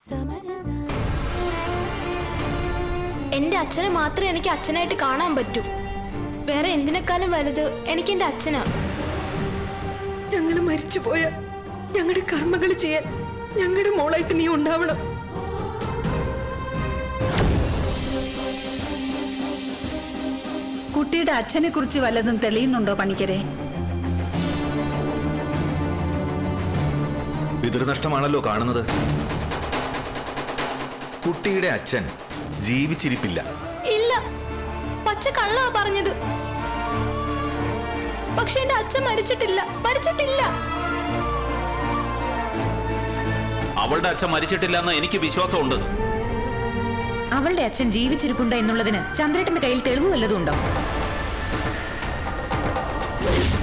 എന്റെ അച്ഛനെ മാത്രമേ എനിക്ക് അച്ഛനായിട്ട് കാണാൻ പറ്റൂ വേറെ എന്തിനേക്കാളും വലുത് എനിക്ക് എന്റെ അച്ഛനാ ഞങ്ങൾ മരിച്ചുപോയ ഞങ്ങളുടെ കർമ്മങ്ങൾ ചെയ്യാൻ ഞങ്ങളുടെ മോളായിട്ട് നീ ഉണ്ടാവണം കുട്ടിയുടെ അച്ഛനെ കുറിച്ച് വല്ലതും തെളിയുന്നുണ്ടോ പണിക്കരെ പിതൃനഷ്ടമാണല്ലോ കാണുന്നത് കുട്ടിയുടെ അച്ഛൻ ജീവിച്ചിരിപ്പില്ല ഇല്ല പച്ച കള്ളാ പറഞ്ഞത് പക്ഷെ എന്റെ അച്ഛൻ മരിച്ചിട്ടില്ല മരിച്ചിട്ടില്ല അവളുടെ അച്ഛൻ മരിച്ചിട്ടില്ല എന്ന് എനിക്ക് വിശ്വാസമുണ്ട് അവളുടെ അച്ഛൻ ജീവിച്ചിരിപ്പുണ്ട് എന്നുള്ളതിന് ചന്ദ്രേട്ടന്റെ കയ്യിൽ തെളിവ് വല്ലതും ഉണ്ടോ